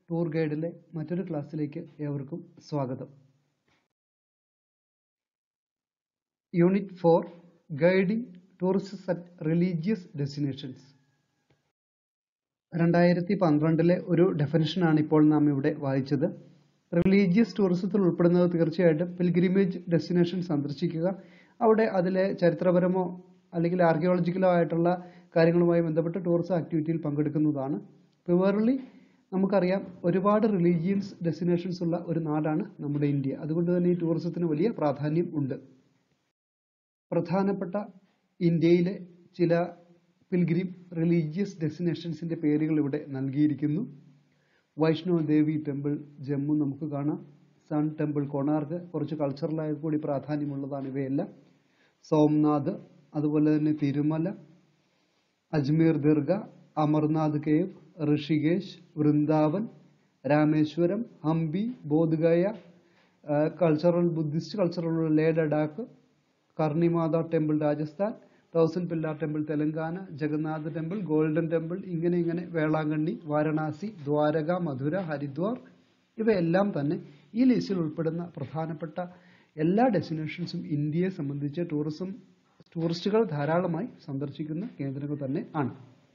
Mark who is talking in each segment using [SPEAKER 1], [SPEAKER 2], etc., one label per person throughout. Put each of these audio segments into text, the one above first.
[SPEAKER 1] Tour ഗൈഡിലെ മറ്റൊരു ക്ലാസ്സിലേക്ക് ഏവർക്കും സ്വാഗതം unit four guiding tourist at religious destinations രണ്ടായിരത്തി പന്ത്രണ്ടിലെ ഒരു ഡെഫിനിഷനാണ് ഇപ്പോൾ നാം ഇവിടെ വായിച്ചത് റിലീജിയസ് ടൂറിസത്തിൽ ഉൾപ്പെടുന്നത് തീർച്ചയായിട്ടും പിൽഗ്രിമേജ് ഡെസ്റ്റിനേഷൻ സന്ദർശിക്കുക അവിടെ അതിലെ ചരിത്രപരമോ അല്ലെങ്കിൽ ആർക്കിയോളജിക്കലോ ആയിട്ടുള്ള കാര്യങ്ങളുമായി ബന്ധപ്പെട്ട് ടൂറിസം ആക്ടിവിറ്റിയിൽ പങ്കെടുക്കുന്നതാണ് പ്യുവർലി നമുക്കറിയാം ഒരുപാട് റിലീജിയൻസ് ഡെസ്റ്റിനേഷൻസ് ഉള്ള ഒരു നാടാണ് നമ്മുടെ ഇന്ത്യ അതുകൊണ്ട് തന്നെ ഈ ടൂറിസത്തിന് വലിയ പ്രാധാന്യം ഉണ്ട് പ്രധാനപ്പെട്ട ഇന്ത്യയിലെ ചില പിൽഗ്രിം റിലീജിയസ് ഡെസ്റ്റിനേഷൻസിന്റെ പേരുകൾ ഇവിടെ നൽകിയിരിക്കുന്നു വൈഷ്ണവ് ദേവി ടെമ്പിൾ ജമ്മു നമുക്ക് കാണാം സൺ ടെമ്പിൾ കൊണാർക്ക് കുറച്ച് കൾച്ചറലായ കൂടി പ്രാധാന്യമുള്ളതാണ് ഇവയെല്ലാം സോംനാഥ് അതുപോലെ തന്നെ Tirumala Ajmer dargah Amarnath cave Rishikesh Vrindavan Rameswaram Hampi Bodhgaya cultural Buddhist cultural Leh Ladakh Karnimata temple Rajasthan thousand pillar temple Telangana Jagannath temple golden temple ഇങ്ങനെ ഇങ്ങനെ വേളാങ്കണ്ണി വാരണാസി ദ്വാരക മധുര ഹരിദ്വാർ ഇവയെല്ലാം തന്നെ ഈ ലിസ്റ്റിൽ ഉൾപ്പെടുന്ന പ്രധാനപ്പെട്ട എല്ലാ ഡെസ്റ്റിനേഷൻസും ഇന്ത്യയെ സംബന്ധിച്ച് ടൂറിസം ടൂറിസ്റ്റുകൾ ധാരാളമായി സന്ദർശിക്കുന്ന കേന്ദ്രങ്ങൾ തന്നെ ആണ്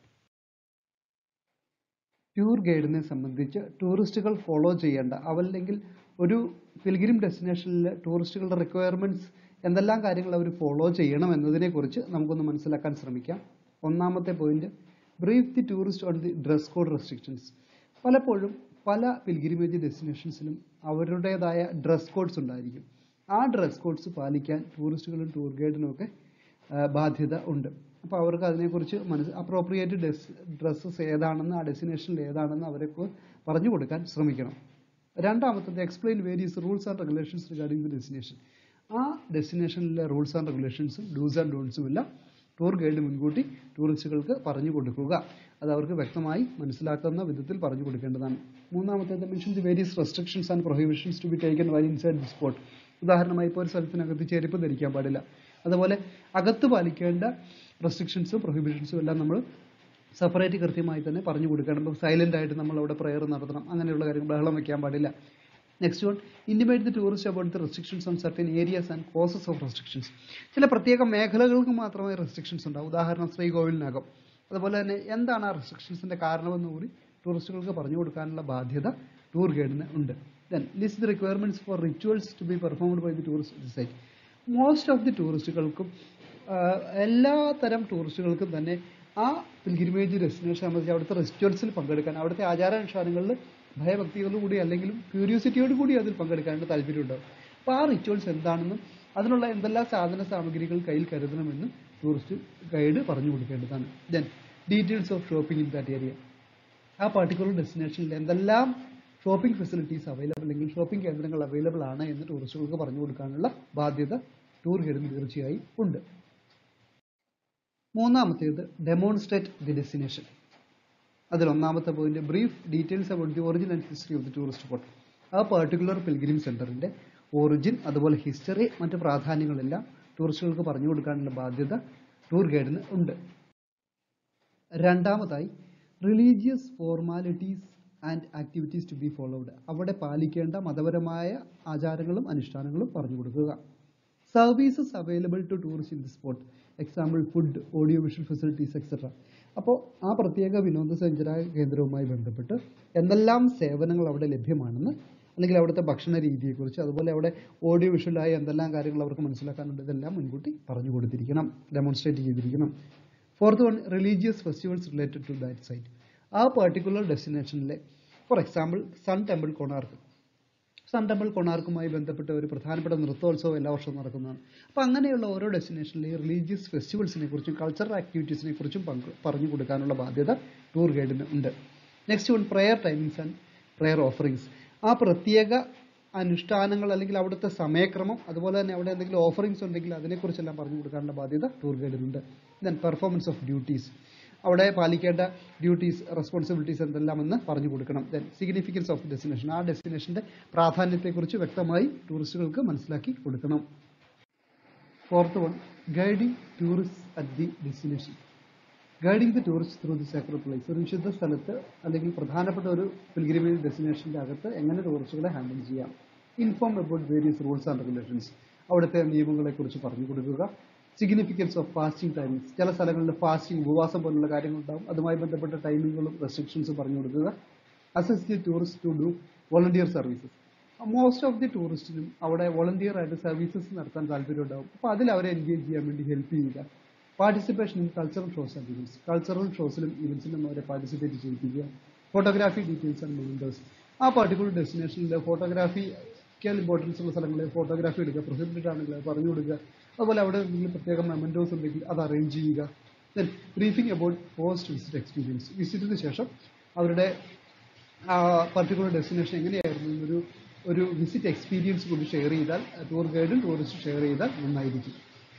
[SPEAKER 1] ടൂർ ഗൈഡിനെ സംബന്ധിച്ച് ടൂറിസ്റ്റുകൾ ഫോളോ ചെയ്യേണ്ട അവല്ലെങ്കിൽ ഒരു പിൽഗ്രിം ഡെസ്റ്റിനേഷനിലെ ടൂറിസ്റ്റുകളുടെ റിക്വയർമെന്റ്സ് എന്തെല്ലാം കാര്യങ്ങൾ അവർ ഫോളോ ചെയ്യണം എന്നതിനെക്കുറിച്ച് നമുക്കൊന്ന് മനസ്സിലാക്കാൻ ശ്രമിക്കാം ഒന്നാമത്തെ point brief the tourist on the dress code restrictions പലപ്പോഴും പല പിൽഗ്രിമേജ് ഡെസ്റ്റിനേഷൻസിലും അവരുടേതായ ഡ്രസ് കോഡ്സ് ഉണ്ടായിരിക്കും ആ ഡ്രസ് കോഡ്സ് പാലിക്കാൻ ടൂറിസ്റ്റുകളും ടൂർ ഗൈഡിനും ഒക്കെ ബാധ്യത ഉണ്ട് അപ്പോൾ അവർക്ക് അതിനെക്കുറിച്ച് മനസ്സ് അപ്രോപ്രിയേറ്റ് ഡ്രസ് ഡ്രസ്സസ് ഏതാണെന്ന് ആ ഡെസ്റ്റിനേഷനിൽ ഏതാണെന്ന് അവരെ പറഞ്ഞു കൊടുക്കാൻ ശ്രമിക്കണം രണ്ടാമത്തത് explain various rules and regulations regarding the destination ആ ഡെസ്റ്റിനേഷനിലെ റൂൾസ് ആൻഡ് റെഗുലേഷൻസും ഡൂസ് ആൻഡ് ഡോൺസും എല്ലാം ടൂർ ഗൈഡ് മുൻകൂട്ടി ടൂറിസ്റ്റുകൾക്ക് പറഞ്ഞു കൊടുക്കുക അത് അവർക്ക് വ്യക്തമായി മനസ്സിലാക്കുന്ന വിധത്തിൽ പറഞ്ഞു കൊടുക്കേണ്ടതാണ് മൂന്നാമത്തേത് mention the various restrictions and prohibitions to be taken why inside the spot ഉദാഹരണമായി ഇപ്പോൾ ഒരു സ്ഥലത്തിനകത്ത് ചെരുപ്പ് ധരിക്കാൻ പാടില്ല അതുപോലെ അകത്ത് പാലിക്കേണ്ട റെസ്ട്രിക്ഷൻസും പ്രൊഹിബിഷൻസും എല്ലാം നമ്മൾ സെപ്പറേറ്റ് കൃത്യമായി തന്നെ പറഞ്ഞു കൊടുക്കണം ഇപ്പോൾ സൈലന്റ് ആയിട്ട് നമ്മൾ അവിടെ പ്രെയർ നടത്തണം അങ്ങനെയുള്ള കാര്യങ്ങൾ ബഹളം വെക്കാൻ പാടില്ല next one intimate the tourist about the restrictions on certain areas and causes of restrictions ചില പ്രത്യേക മേഖലകൾക്ക് മാത്രമേ റെസ്ട്രിക്ഷൻസ് ഉണ്ടാവും ഉദാഹരണം ശ്രീകോവിലിനകം അതുപോലെ തന്നെ എന്താണ് ആ റെസ്ട്രിക്ഷൻസിന്റെ കാരണമെന്ന് കൂടി ടൂറിസ്റ്റുകൾക്ക് പറഞ്ഞു കൊടുക്കാനുള്ള ബാധ്യത ടൂർ ഗൈഡിന് ഉണ്ട് then list the requirements for rituals to be performed by the tourist site most of the ടൂറിസ്റ്റുകൾക്കും എല്ലാ തരം ടൂറിസ്റ്റുകൾക്കും തന്നെ ആ പിൽഗ്രിമേജ് ഡെസ്റ്റിനേഷൻ സംബന്ധിച്ച് അവിടുത്തെ റിച്വൽസിൽ പങ്കെടുക്കാൻ അവിടുത്തെ ആചാരാനുഷ്ഠാനങ്ങളിൽ ഭയഭക്തിയോടുകൂടി അല്ലെങ്കിൽ ക്യൂരിയോസിറ്റിയോട് കൂടി അതിൽ പങ്കെടുക്കാനുള്ള താല്പര്യമുണ്ടാവും അപ്പോൾ ആ റിച്വൽസ് എന്താണെന്നും അതിനുള്ള എന്തെല്ലാം സാധന സാമഗ്രികൾ കയ്യിൽ കരുതണമെന്നും ടൂറിസ്റ്റ് ഗൈഡ് പറഞ്ഞു കൊടുക്കേണ്ടതാണ് then details of shopping in that area ആ പർട്ടിക്കുലർ ഡെസ്റ്റിനേഷനിൽ എന്തെല്ലാം ഷോപ്പിംഗ് ഫെസിലിറ്റീസ് അവൈലബിൾ അല്ലെങ്കിൽ ഷോപ്പിംഗ് കേന്ദ്രങ്ങൾ അവൈലബിൾ ആണ് എന്ന് ടൂറിസ്റ്റുകൾക്ക് പറഞ്ഞു കൊടുക്കാനുള്ള ബാധ്യത ടൂർ ഗൈഡിന് തീർച്ചയായും ഉണ്ട് മൂന്നാമത്തേത് ഡെമോൺസ്ട്രേറ്റ് ദി ഡെസ്റ്റിനേഷൻ അതിൽ ഒന്നാമത്തെ point brief details about the origin and history of the tourist spot ആ പെർട്ടിക്കുലർ പിൽഗ്രിം സെന്ററിന്റെ ഒറിജിൻ അതുപോലെ ഹിസ്റ്ററി മറ്റ് പ്രാധാന്യങ്ങളെല്ലാം ടൂറിസ്റ്റുകൾക്ക് പറഞ്ഞു കൊടുക്കാനുള്ള ബാധ്യത ടൂർ ഗൈഡിന് ഉണ്ട് രണ്ടാമതായി religious formalities and activities to be followed അവിടെ പാലിക്കേണ്ട മതപരമായ ആചാരങ്ങളും അനുഷ്ഠാനങ്ങളും പറഞ്ഞു കൊടുക്കുക services available to tourist in the spot example food audio visual facilities etcetera അപ്പോൾ ആ പ്രത്യേക വിനോദസഞ്ചാര കേന്ദ്രവുമായി ബന്ധപ്പെട്ട് എന്തെല്ലാം സേവനങ്ങൾ അവിടെ ലഭ്യമാണെന്ന് അല്ലെങ്കിൽ അവിടുത്തെ ഭക്ഷണ രീതിയെക്കുറിച്ച് അതുപോലെ അവിടെ ഓഡിയോ വിഷ്വലായി എന്തെല്ലാം കാര്യങ്ങൾ അവർക്ക് മനസ്സിലാക്കാനുണ്ട് ഇതെല്ലാം മുൻകൂട്ടി പറഞ്ഞു കൊടുത്തിരിക്കണം ഡെമോൺസ്ട്രേറ്റ് ചെയ്തിരിക്കണം fourth one religious festivals related to that site ആ പെർട്ടിക്കുലർ ഡെസ്റ്റിനേഷനിലെ for example sun temple Konark sun temple കൊണാർക്കുമായി ബന്ധപ്പെട്ട ഒരു പ്രധാനപ്പെട്ട നൃത്തോത്സവം എല്ലാ വർഷവും നടക്കുന്നതാണ് അപ്പോൾ അങ്ങനെയുള്ള ഓരോ ഡെസ്റ്റിനേഷനിലെ റിലീജിയസ് ഫെസ്റ്റിവൽസിനെ കുറിച്ചും കൾച്ചറൽ ആക്ടിവിറ്റീസിനെ കുറിച്ചും പങ്ക് പറഞ്ഞു കൊടുക്കാനുള്ള ബാധ്യത ടൂർ ഗൈഡിന് ഉണ്ട് next one prayer timings and prayer offerings ആ പ്രത്യേക അനുഷ്ഠാനങ്ങൾ അല്ലെങ്കിൽ അവിടുത്തെ സമയക്രമം അതുപോലെ തന്നെ അവിടെ എന്തെങ്കിലും ഓഫറിങ്സ് ഉണ്ടെങ്കിൽ അതിനെക്കുറിച്ചെല്ലാം പറഞ്ഞു കൊടുക്കാനുള്ള ബാധ്യത ടൂർ ഗൈഡിനുണ്ട് ദെൻ പെർഫോമൻസ് ഓഫ് ഡ്യൂട്ടീസ് അവിടെ പാലിക്കേണ്ട ഡ്യൂട്ടീസ് റെസ്പോൺസിബിലിറ്റീസ് എന്തെല്ലാമെന്ന് പറഞ്ഞു കൊടുക്കണം ദെൻ സിഗ്നിഫിക്കൻസ് ഓഫ് ഡെസ്റ്റിനേഷൻ ആ ഡെസ്റ്റിനേഷന്റെ പ്രാധാന്യത്തെക്കുറിച്ച് വ്യക്തമായി ടൂറിസ്റ്റുകൾക്ക് മനസ്സിലാക്കി കൊടുക്കണം fourth one guiding tourist at the destination guiding the tourist through the sacred place ഒരു വിശുദ്ധ സ്ഥലത്ത് അല്ലെങ്കിൽ പ്രധാനപ്പെട്ട ഒരു പിൽഗ്രിമേജ് ഡെസ്റ്റിനേഷൻ്റെ അകത്ത് എങ്ങനെ ടൂറിസ്റ്റുകളെ ഹാൻഡിൽ ചെയ്യാം inform about various rules and regulations അവിടുത്തെ നിയമങ്ങളെ കുറിച്ച് പറഞ്ഞു കൊടുക്കുക സിഗ്നിഫിക്കൻസ് ഓഫ് ഫാസ്റ്റിംഗ് ടൈമിങ്സ് ചില സ്ഥലങ്ങളിൽ ഫാസ്റ്റിംഗ് ഉപവാസം പോലുള്ള കാര്യങ്ങളുണ്ടാവും അതുമായി ബന്ധപ്പെട്ട ടൈമിങ്ങുകളും റെസ്ട്രിക്ഷൻസും പറഞ്ഞു കൊടുക്കുക assess the tourist to do volunteer services most of the ടൂറിസ്റ്റിനും അവിടെ വോളണ്ടിയർ ആയിട്ട് സർവീസസ് നടത്താൻ താല്പര്യം ഉണ്ടാവും അപ്പോൾ അതിൽ അവരെ എൻഗേജ് ചെയ്യാൻ വേണ്ടി ഹെൽപ്പ് ചെയ്യുക participation in cultural shows and events cultural ഷോസിലും ഇവൻറ്റ്സിലും അവരെ പാർട്ടിസിപ്പേറ്റ് ചെയ്യിപ്പിക്കുക ഫോട്ടോഗ്രാഫി ഡീറ്റെയിൽസ് ആൻഡ് മെമൻറ്റേഴ്സ് ആ പർട്ടിക്കുലർ ഡെസ്റ്റിനേഷനിൽ ഫോട്ടോഗ്രാഫിക്കൽ ഇമ്പോർട്ടൻസ് ഉള്ള സ്ഥലങ്ങളിൽ ഫോട്ടോഗ്രാഫി എടുക്കുക പ്രൊഹിബിറ്റഡ് ആണെങ്കിൽ അത് പറഞ്ഞു കൊടുക്കുക അതുപോലെ അവിടെ എന്തെങ്കിലും പ്രത്യേക മെമൻറ്റോസ് ഉണ്ടെങ്കിൽ അത് അറേഞ്ച് ചെയ്യുക then briefing about post visit experience വിസിറ്റിന് ശേഷം അവരുടെ ആ പർട്ടിക്കുലർ ഡെസ്റ്റിനേഷൻ എങ്ങനെയായിരുന്നു എന്നൊരു ഒരു വിസിറ്റ് എക്സ്പീരിയൻസ് കൂടി ഷെയർ ചെയ്താൽ ടൂർ ഗൈഡും ടൂറിസ്റ്റ് ഷെയർ ചെയ്താൽ നന്നായിരിക്കും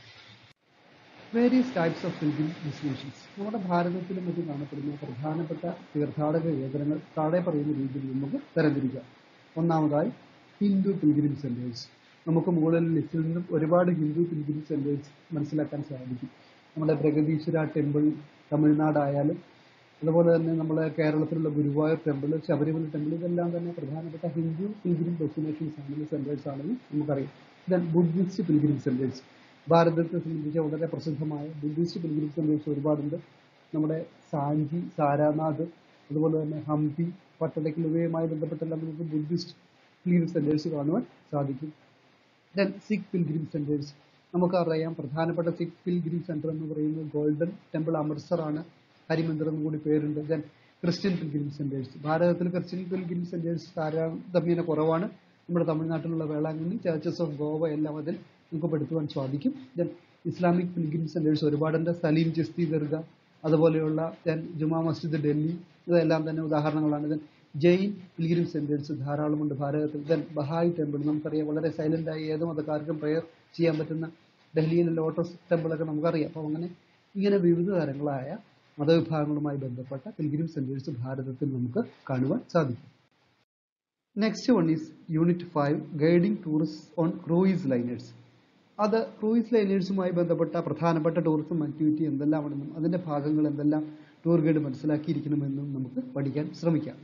[SPEAKER 1] various types of pilgrim destinations നമ്മുടെ ഭാരതത്തിലും മറ്റും കാണപ്പെടുന്ന പ്രധാനപ്പെട്ട തീർത്ഥാടക കേന്ദ്രങ്ങൾ താഴെ പറയുന്ന രീതിയിൽ നമുക്ക് തരംതിരിക്കാം ഒന്നാമതായി ഹിന്ദു പിൽഗ്രിം സെന്റേഴ്സ് നമുക്ക് മുകളിൽ ലിസ്റ്റിൽ നിന്നും ഒരുപാട് ഹിന്ദു പിൽഗ്രിം സെന്റേഴ്സ് മനസ്സിലാക്കാൻ സാധിക്കും നമ്മുടെ പ്രഗതീശ്വര ടെമ്പിൾ തമിഴ്നാടായാലും അതുപോലെ തന്നെ നമ്മുടെ കേരളത്തിലുള്ള ഗുരുവായൂർ ടെമ്പിൾ ശബരിമല ടെമ്പിൾ ഇതെല്ലാം തന്നെ പ്രധാനപ്പെട്ട ഹിന്ദു പിൽഗ്രിം ഡെസ്റ്റിനേഷൻസ് ആണെന്ന് സെന്റേഴ്സ് ആണെന്ന് നമുക്കറിയാം ദെൻ ബുദ്ധിസ്റ്റ് പിൽഗ്രിം സെന്റേഴ്സ് ഭാരതത്തെ സംബന്ധിച്ച് വളരെ പ്രസിദ്ധമായ ബുദ്ധിസ്റ്റ് പിൽഗ്രിം സെന്റേഴ്സ് ഒരുപാടുണ്ട് നമ്മുടെ സാഞ്ചി സാരാനാഥ് അതുപോലെ തന്നെ ഹംപി പട്ടണക്കിൽ ഇവയുമായി ബന്ധപ്പെട്ടെല്ലാം നമുക്ക് ബുദ്ധിസ്റ്റ് പിൽഗ്രിം സെന്റേഴ്സ് കാണുവാൻ സാധിക്കും ദെൻ സിഖ് പിൽഗ്രിം സെന്റേഴ്സ് നമുക്കറിയാം പ്രധാനപ്പെട്ട സിഖ് പിൽഗ്രിം സെന്റർ എന്ന് പറയുന്നത് ഗോൾഡൻ ടെമ്പിൾ അമൃത്സർ ആണ് ഹരിമന്ദിർ എന്നും കൂടി പേരുണ്ട് ദെൻ ക്രിസ്ത്യൻ പിൽഗ്രിം സെന്റേഴ്സ് ഭാരതത്തിൽ ക്രിസ്ത്യൻ പിൽഗ്രിം സെന്റേഴ്സ് താരതമ്യേന കുറവാണ് നമ്മുടെ തമിഴ്നാട്ടിലുള്ള വേളാങ്കണ്ണി ചർച്ചസ് ഓഫ് ഗോവ എല്ലാം അതിൽ നമുക്ക് പെടുത്തുവാൻ സാധിക്കും ദെൻ ഇസ്ലാമിക് പിൽഗ്രിം സെന്റേഴ്സ് ഒരുപാടുണ്ട് സലീം ചിസ്തി ദർഗ അതുപോലെയുള്ള ദെൻ ജുമാ മസ്ജിദ് ഡൽഹി ഇതെല്ലാം തന്നെ ഉദാഹരണങ്ങളാണ് ദെൻ ജെയിൻ പിൽഗ്രിം സെന്റേഴ്സ് ധാരാളമുണ്ട് ഭാരതത്തിൽ ദെൻ ബഹായ് ടെമ്പിൾ നമുക്കറിയാം വളരെ സൈലന്റ് ആയി ഏത് മതക്കാർക്കും പ്രയർ ചെയ്യാൻ പറ്റുന്ന ഡൽഹിയിലെ ലോട്ടസ് ടെമ്പിളൊക്കെ നമുക്കറിയാം അപ്പോൾ അങ്ങനെ ഇങ്ങനെ വിവിധ തരങ്ങളായ മതവിഭാഗങ്ങളുമായി ബന്ധപ്പെട്ട പിൽഗ്രിം സെന്റേഴ്സ് ഭാരതത്തിൽ നമുക്ക് കാണുവാൻ സാധിക്കും next one is unit five guiding tourist on cruise liners അത് ക്രൂയിസ് ലൈനേഴ്സുമായി ബന്ധപ്പെട്ട പ്രധാനപ്പെട്ട ടൂറിസം ആക്ടിവിറ്റി എന്തെല്ലാമാണെന്നും അതിന്റെ ഭാഗങ്ങൾ എന്തെല്ലാം ടൂർ ഗൈഡ് മനസ്സിലാക്കിയിരിക്കണമെന്നും നമുക്ക് പഠിക്കാൻ ശ്രമിക്കാം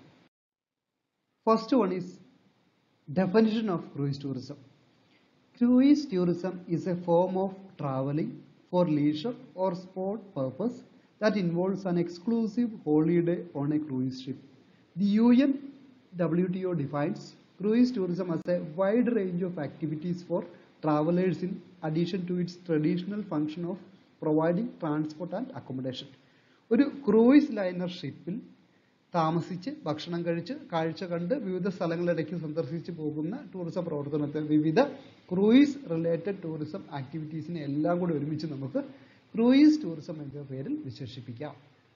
[SPEAKER 1] first one is definition of cruise tourism cruise tourism is a form of travelling for leisure or sport purpose that involves an exclusive holiday on a cruise ship. The UN WTO defines cruise tourism as a wide range of activities for travelers in addition to its traditional function of providing transport and accommodation. ഒരു cruise liner ഷിപ്പിൽ താമസിച്ച് ഭക്ഷണം കഴിച്ച് കാഴ്ച കണ്ട് വിവിധ സ്ഥലങ്ങളിടയ്ക്ക് സന്ദർശിച്ച് പോകുന്ന ടൂറിസം പ്രവർത്തനത്തെ വിവിധ ക്രൂയിസ് റിലേറ്റഡ് ടൂറിസം ആക്ടിവിറ്റീസിനെ എല്ലാം കൂടി ഒരുമിച്ച് നമുക്ക് ക്രൂയിസ് ടൂറിസം എന്ന പേരിൽ വിശേഷിപ്പിക്കാം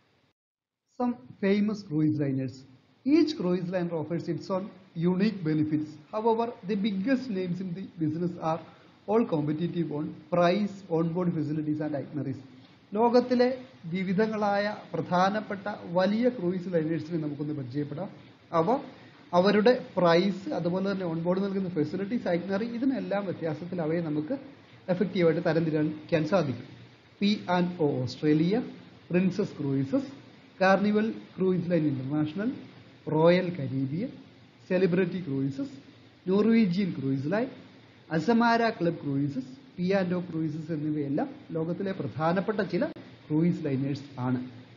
[SPEAKER 1] some famous cruise liners each cruise liner offers its own unique benefits however the biggest names in the business are all competitive on price on board facilities and itineraries ലോകത്തിലെ വിവിധങ്ങളായ പ്രധാനപ്പെട്ട വലിയ cruise ലൈനേഴ്സിനെ നമുക്കൊന്ന് പരിചയപ്പെടാം അവ അവരുടെ പ്രൈസ് അതുപോലെ തന്നെ ഓൺബോർഡ് നൽകുന്ന ഫെസിലിറ്റീസ് ഐറ്റ്നറി ഇതിനെല്ലാം വ്യത്യാസത്തിൽ അവയെ നമുക്ക് എഫക്റ്റീവായിട്ട് തരംതിരിക്കാൻ സാധിക്കും P and O Australia Princess Cruises Carnival Cruise Line International Royal Caribbean Celebrity Cruises Norwegian Cruise Line Azamara Club Cruises P and O Cruises എന്നിവയെല്ലാം ലോകത്തിലെ പ്രധാനപ്പെട്ട ചില ക്രൂയിസ് ലൈനേഴ്സ് ആണ്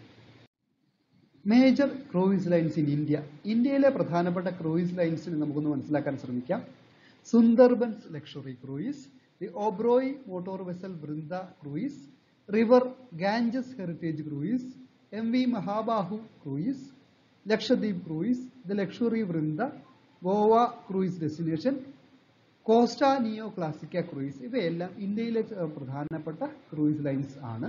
[SPEAKER 1] major cruise lines in India ഇന്ത്യയിലെ പ്രധാനപ്പെട്ട cruise ലൈൻസിനെ നമുക്കൊന്ന് മനസ്സിലാക്കാൻ ശ്രമിക്കാം Sundarbans luxury cruise the Oberoi motor vessel Vrinda cruise river Ganges heritage cruise M V Mahabahu cruise Lakshadweep cruise the luxury Vrinda Goa cruise destination Costa Neo Classica cruise ഇവയെല്ലാം ഇന്ത്യയിലെ ച- പ്രധാനപ്പെട്ട ക്രൂയിസ് ലൈൻസ് ആണ്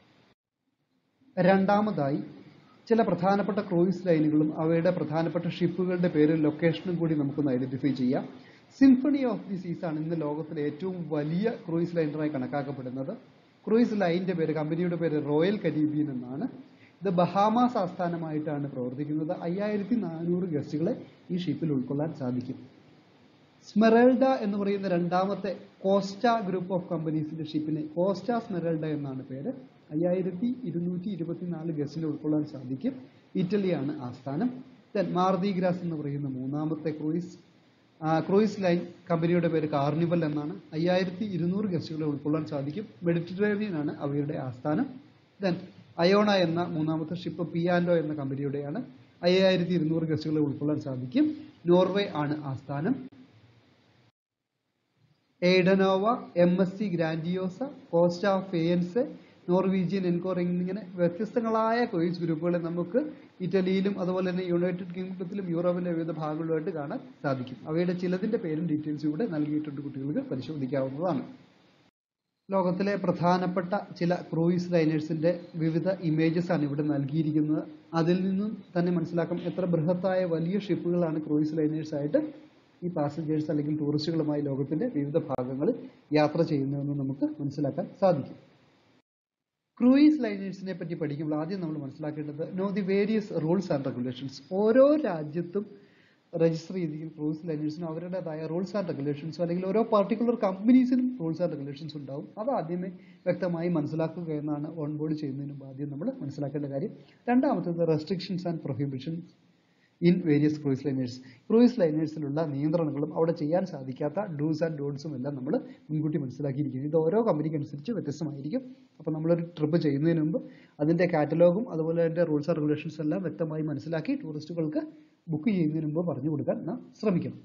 [SPEAKER 1] രണ്ടാമതായി ചില പ്രധാനപ്പെട്ട ക്രൂയിസ് ലൈനുകളും അവയുടെ പ്രധാനപ്പെട്ട ഷിപ്പുകളുടെ പേരും ലൊക്കേഷനും കൂടി നമുക്കൊന്ന് ഐഡന്റിഫൈ ചെയ്യാം സിംഫണി ഓഫ് ദി സീസ് ആണ് ഇന്ന് ലോകത്തിലെ ഏറ്റവും വലിയ ക്രൂയിസ് ലൈനറായി കണക്കാക്കപ്പെടുന്നത് ക്രൂയിസ് ലൈനിന്റെ പേര് കമ്പനിയുടെ പേര് റോയൽ കരീബിയൻ എന്നാണ് ഇത് ബഹാമാസ് ആസ്ഥാനമായിട്ടാണ് പ്രവർത്തിക്കുന്നത് അയ്യായിരത്തി നാനൂറ് ഗസ്റ്റുകളെ ഈ ഷിപ്പിൽ ഉൾക്കൊള്ളാൻ സാധിക്കും സ്മെറൽഡ എന്ന് പറയുന്ന രണ്ടാമത്തെ കോസ്റ്റ ഗ്രൂപ്പ് ഓഫ് കമ്പനീസിന്റെ ഷിപ്പിന് കോസ്റ്റ സ്മെറൽഡ എന്നാണ് പേര് അയ്യായിരത്തി ഇരുന്നൂറ്റി ഇരുപത്തിനാല് ഗസ്റ്റിനെ ഉൾക്കൊള്ളാൻ സാധിക്കും ഇറ്റലിയാണ് ആസ്ഥാനം ദെൻ മാർദി ഗ്രാസ് എന്ന് പറയുന്ന മൂന്നാമത്തെ ക്രൂയിസ് ക്രൂയിസ് ലൈൻ കമ്പനിയുടെ പേര് കാർണിവൽ എന്നാണ് അയ്യായിരത്തി ഇരുന്നൂറ് ഗസ്റ്റുകളെ ഉൾക്കൊള്ളാൻ സാധിക്കും മെഡിറ്ററേനിയൻ ആണ് അവയുടെ ആസ്ഥാനം ദെൻ അയോണ എന്ന മൂന്നാമത്തെ ഷിപ്പ് പിയാൻഡോ എന്ന കമ്പനിയുടെയാണ് അയ്യായിരത്തി ഇരുന്നൂറ് ഗസ്റ്റുകളെ ഉൾക്കൊള്ളാൻ സാധിക്കും നോർവേ ആണ് ആസ്ഥാനം AIDAnova M S C Grandiosa Costa ഫേയൻസ് നോർവീജിയൻ എൻകോർ ഇങ്ങനെ വ്യത്യസ്തങ്ങളായ ക്രൂയിസ് ഗ്രൂപ്പുകളെ നമുക്ക് ഇറ്റലിയിലും അതുപോലെ തന്നെ യുണൈറ്റഡ് കിങ്ഡത്തിലും യൂറോപ്പിന്റെ വിവിധ ഭാഗങ്ങളുമായിട്ട് കാണാൻ സാധിക്കും അവയുടെ ചിലതിന്റെ പേരും ഡീറ്റെയിൽസും ഇവിടെ നൽകിയിട്ടുണ്ട് കുട്ടികൾക്ക് പരിശോധിക്കാവുന്നതാണ് ലോകത്തിലെ പ്രധാനപ്പെട്ട ചില ക്രൂയിസ് ലൈനേഴ്സിന്റെ വിവിധ ഇമേജസ് ആണ് ഇവിടെ നൽകിയിരിക്കുന്നത് അതിൽ നിന്നും തന്നെ മനസ്സിലാക്കാം എത്ര ബൃഹത്തായ വലിയ ഷിപ്പുകളാണ് ക്രൂയിസ് ലൈനേഴ്സ് ആയിട്ട് ഈ പാസഞ്ചേഴ്സ് അല്ലെങ്കിൽ ടൂറിസ്റ്റുകളുമായി ലോകത്തിന്റെ വിവിധ ഭാഗങ്ങളിൽ യാത്ര ചെയ്യുന്നതെന്ന് നമുക്ക് മനസ്സിലാക്കാൻ സാധിക്കും ക്രൂയിസ് ലൈനേഴ്സിനെ പറ്റി പഠിക്കുമ്പോൾ ആദ്യം നമ്മൾ മനസ്സിലാക്കേണ്ടത് know the various rules and regulations ഓരോ രാജ്യത്തും രജിസ്റ്റർ ചെയ്തിരിക്കുന്ന ക്രൂയിസ് ലൈനേഴ്സിനും അവരുടേതായ റൂൾസ് ആൻഡ് റെഗുലേഷൻസോ അല്ലെങ്കിൽ ഓരോ പർട്ടിക്കുലർ കമ്പനീസിനും റൂൾസ് ആൻഡ് റെഗുലേഷൻസ് ഉണ്ടാവും അത് ആദ്യമേ വ്യക്തമായി മനസ്സിലാക്കുക എന്നാണ് ഓൺ ബോർഡ് ചെയ്യുന്നതിന് മുമ്പ് ആദ്യം നമ്മൾ മനസ്സിലാക്കേണ്ട കാര്യം രണ്ടാമത്തേത് restrictions and prohibitions in various cruise liners cruise ലൈനേഴ്സിലുള്ള നിയന്ത്രണങ്ങളും അവിടെ ചെയ്യാൻ സാധിക്കാത്ത ഡൂസ് ആൻഡ് ഡോൺസും എല്ലാം നമ്മൾ മുൻകൂട്ടി മനസ്സിലാക്കിയിരിക്കുന്നു ഇത് ഓരോ കമ്പനിക്ക് അനുസരിച്ച് വ്യത്യസ്തമായിരിക്കും അപ്പോൾ നമ്മളൊരു ട്രിപ്പ് ചെയ്യുന്നതിന് മുമ്പ് അതിൻ്റെ കാറ്റലോഗും അതുപോലെ അതിൻ്റെ റൂൾസ് ആൻഡ് റെഗുലേഷൻസ് എല്ലാം വ്യക്തമായി മനസ്സിലാക്കി ടൂറിസ്റ്റുകൾക്ക് ബുക്ക് ചെയ്യുന്നതിന് മുമ്പ് പറഞ്ഞു കൊടുക്കാൻ നാം ശ്രമിക്കണം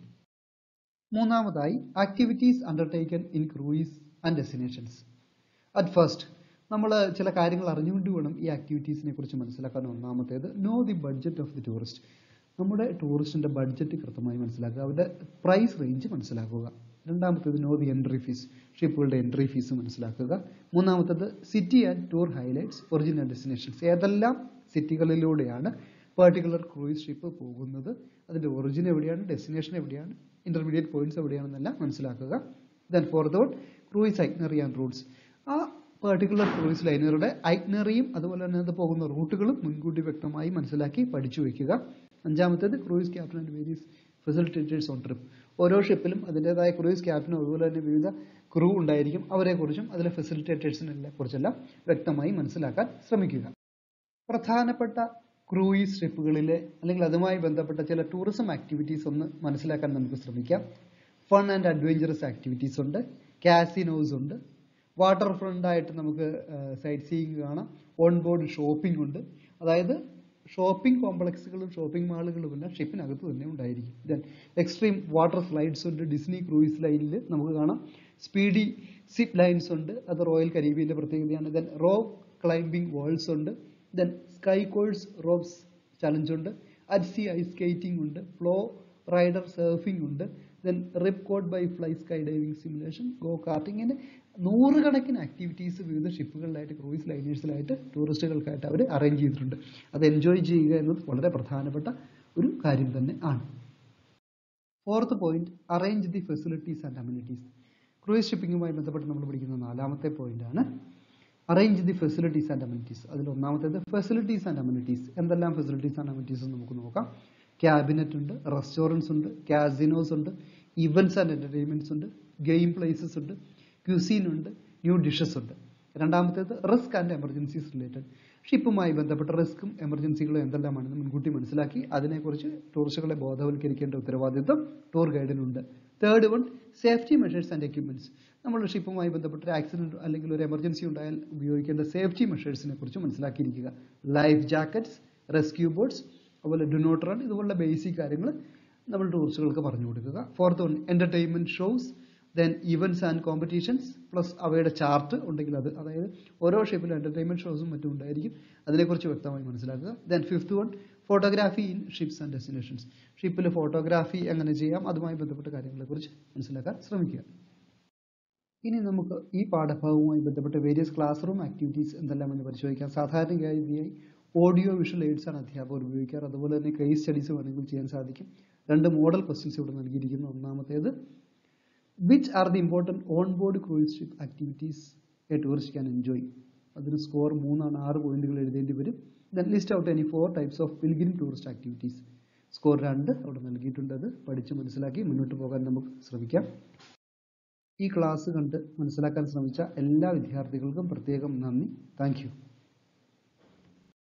[SPEAKER 1] മൂന്നാമതായി activities undertaken in cruise and destinations at first നമ്മൾ ചില കാര്യങ്ങൾ അറിഞ്ഞുകൊണ്ട് വേണം ഈ ആക്ടിവിറ്റീസിനെ കുറിച്ച് മനസ്സിലാക്കാൻ ഒന്നാമത്തേത് know the budget of the tourist നമ്മുടെ ടൂറിസ്റ്റിന്റെ ബഡ്ജറ്റ് കൃത്യമായി മനസ്സിലാക്കുക അവരുടെ പ്രൈസ് റേഞ്ച് മനസ്സിലാക്കുക രണ്ടാമത്തേത് നോ ദി എൻട്രി ഫീസ് ഷിപ്പുകളുടെ എൻട്രി ഫീസ് മനസ്സിലാക്കുക മൂന്നാമത്തേത് city and tour highlights original destinations ഏതെല്ലാം സിറ്റികളിലൂടെയാണ് പെർട്ടിക്കുലർ ക്രൂയിസ് ഷിപ്പ് പോകുന്നത് അതിന്റെ ഒറിജിൻ എവിടെയാണ് ഡെസ്റ്റിനേഷൻ എവിടെയാണ് ഇന്റർമീഡിയറ്റ് പോയിന്റ്സ് എവിടെയാണെന്നെല്ലാം മനസ്സിലാക്കുക then fourth one cruise itinerary and routes ആ പെർട്ടിക്കുലർ ക്രൂയിസ് ലൈനറുടെ ഐറ്റ്നറിയും അതുപോലെ തന്നെ അത് പോകുന്ന റൂട്ടുകളും മുൻകൂട്ടി വ്യക്തമായി മനസ്സിലാക്കി പഠിച്ചു വെക്കുക അഞ്ചാമത്തേത് cruise captain and various facilitators on trip ഓരോ ഷിപ്പിലും അതിൻ്റെതായ ക്രൂയിസ് ക്യാപ്റ്റനും അതുപോലെ തന്നെ വിവിധ ക്രൂ ഉണ്ടായിരിക്കും അവരെക്കുറിച്ചും അതിലെ ഫെസിലിറ്റേറ്റേഴ്സിനെ കുറിച്ചെല്ലാം വ്യക്തമായി മനസ്സിലാക്കാൻ ശ്രമിക്കുക പ്രധാനപ്പെട്ട ക്രൂയിസ് ഷിപ്പുകളിലെ അല്ലെങ്കിൽ അതുമായി ബന്ധപ്പെട്ട ചില ടൂറിസം ആക്ടിവിറ്റീസ് ഒന്ന് മനസ്സിലാക്കാൻ നമുക്ക് ശ്രമിക്കാം ഫൺ ആൻഡ് അഡ്വഞ്ചറസ് ആക്ടിവിറ്റീസ് ഉണ്ട് കാസിനോസ് ഉണ്ട് വാട്ടർ ഫ്രണ്ട് ആയിട്ട് നമുക്ക് സൈറ്റ് സീയിങ് കാണാം ഓൺ ബോർഡ് ഷോപ്പിംഗ് ഉണ്ട് അതായത് ഷോപ്പിംഗ് കോംപ്ലക്സുകളും ഷോപ്പിംഗ് മാളുകളും എല്ലാം ഷിപ്പിനകത്ത് തന്നെ ഉണ്ടായിരിക്കും ദെൻ എക്സ്ട്രീം വാട്ടർ സ്ലൈഡ്സ് ഉണ്ട് ഡിസ്നി ക്രൂയിസ് ലൈനിൽ നമുക്ക് കാണാം സ്പീഡി സിപ്പ് ലൈൻസ് ഉണ്ട് അത് റോയൽ കരീബിയന്റെ പ്രത്യേകതയാണ് ദെൻ റോ ക്ലൈംബിംഗ് വേൾഡ്സ് ഉണ്ട് then sky course ropes challenge ഉണ്ട് അറ്റ് സി ഐസ് സ്കേറ്റിംഗ് ഉണ്ട് ഫ്ലോ റൈഡർ സർഫിംഗ് ഉണ്ട് then rip cord by fly skydiving simulation go karting ഇങ്ങനെ നൂറുകണക്കിന് ആക്ടിവിറ്റീസ് വിവിധ ഷിപ്പുകളിലായിട്ട് ക്രൂയിസ് ലൈനേഴ്സിലായിട്ട് ടൂറിസ്റ്റുകൾക്കായിട്ട് അവർ അറേഞ്ച് ചെയ്തിട്ടുണ്ട് അത് എൻജോയ് ചെയ്യുക എന്നത് വളരെ പ്രധാനപ്പെട്ട ഒരു കാര്യം തന്നെ ആണ് fourth point arrange the facilities and amenities cruise ഷിപ്പിംഗുമായി ബന്ധപ്പെട്ട് നമ്മൾ പഠിക്കുന്ന നാലാമത്തെ പോയിന്റ് ആണ് arrange the facilities and amenities അതിൽ ഒന്നാമത്തേത് ഫെസിലിറ്റീസ് ആൻഡ് അമ്യൂണിറ്റീസ് എന്തെല്ലാം ഫെസിലിറ്റീസ് ആൻഡ് അമ്യൂണിറ്റീസ് നമുക്ക് നോക്കാം ക്യാബിനറ്റ് ഉണ്ട് റെസ്റ്റോറൻറ്റ്സ് ഉണ്ട് കാസിനോസ് ഉണ്ട് ഇവന്റ്സ് ആൻഡ് എന്റർടൈൻമെന്റ്സ് ഉണ്ട് ഗെയിം പ്ലേസസ് ഉണ്ട് ക്യൂസീൻ ഉണ്ട് ന്യൂ ഡിഷസ് ഉണ്ട് രണ്ടാമത്തേത് റിസ്ക് ആൻഡ് എമർജൻസീസ് റിലേറ്റഡ് ഷിപ്പുമായി ബന്ധപ്പെട്ട റിസ്ക്കും എമർജൻസികളും എന്തെല്ലാമാണെന്ന് മുൻകൂട്ടി മനസ്സിലാക്കി അതിനെക്കുറിച്ച് ടൂറിസ്റ്റുകളെ ബോധവൽക്കരിക്കേണ്ട ഉത്തരവാദിത്വം ടൂർ ഗൈഡിനുണ്ട് third one safety measures and equipments നമ്മൾ ഷിപ്പുമായി ബന്ധപ്പെട്ട ഒരു ആക്സിഡന്റ് അല്ലെങ്കിൽ ഒരു എമർജൻസി ഉണ്ടായാൽ ഉപയോഗിക്കേണ്ട സേഫ്റ്റി മെഷേഴ്സിനെ കുറിച്ച് മനസ്സിലാക്കിയിരിക്കുക ലൈഫ് ജാക്കറ്റ്സ് റെസ്ക്യൂ ബോട്ട്സ് അതുപോലെ ഡു നോട്ട് റൺ ഇതുപോലുള്ള ബേസിക് കാര്യങ്ങൾ നമ്മൾ ടൂറിസ്റ്റുകൾക്ക് പറഞ്ഞു കൊടുക്കുക fourth one entertainment shows then events and competitions plus അവയുടെ ചാർട്ട് ഉണ്ടെങ്കിൽ അത് അതായത് ഓരോ ഷിപ്പിലും എന്റർടൈൻമെന്റ് ഷോസും മറ്റും ഉണ്ടായിരിക്കും അതിനെക്കുറിച്ച് വ്യക്തമായി മനസ്സിലാക്കുക then fifth one photography in ships and destinations ഷിപ്പിൽ ഫോട്ടോഗ്രാഫി എങ്ങനെ ചെയ്യാം അതുമായി ബന്ധപ്പെട്ട കാര്യങ്ങളെക്കുറിച്ച് മനസ്സിലാക്കാൻ ശ്രമിക്കുക ഇനി നമുക്ക് ഈ പാഠഭാഗവുമായി ബന്ധപ്പെട്ട വേരിയസ് ക്ലാസ് റൂം ആക്ടിവിറ്റീസ് എന്തെല്ലാമെന്ന് പരിശോധിക്കാം സാധാരണഗതിയായി ഓഡിയോ വിഷ്വൽ എയ്ഡ്സ് ആണ് അധ്യാപകർ ഉപയോഗിക്കാറ് അതുപോലെ തന്നെ കേസ് സ്റ്റഡീസ് വേണമെങ്കിൽ ചെയ്യാൻ സാധിക്കും രണ്ട് മോഡൽ ക്വസ്റ്റ്യൻസ് ഇവിടെ നൽകിയിരിക്കുന്നു ഒന്നാമത്തേത് which are the important on board cruise ship activities a tourist can enjoy അതിന് സ്കോർ മൂന്നാണ് ആറ് പോയിന്റുകൾ എഴുതേണ്ടി വരും then list out any four types of pilgrim tourist activities score രണ്ട് അവിടെ നൽകിയിട്ടുണ്ട് അത് പഠിച്ച് മനസ്സിലാക്കി മുന്നോട്ട് പോകാൻ നമുക്ക് ശ്രമിക്കാം ഈ ക്ലാസ് കണ്ട് മനസ്സിലാക്കാൻ ശ്രമിച്ച എല്ലാ വിദ്യാർത്ഥികൾക്കും പ്രത്യേകം നന്ദി താങ്ക്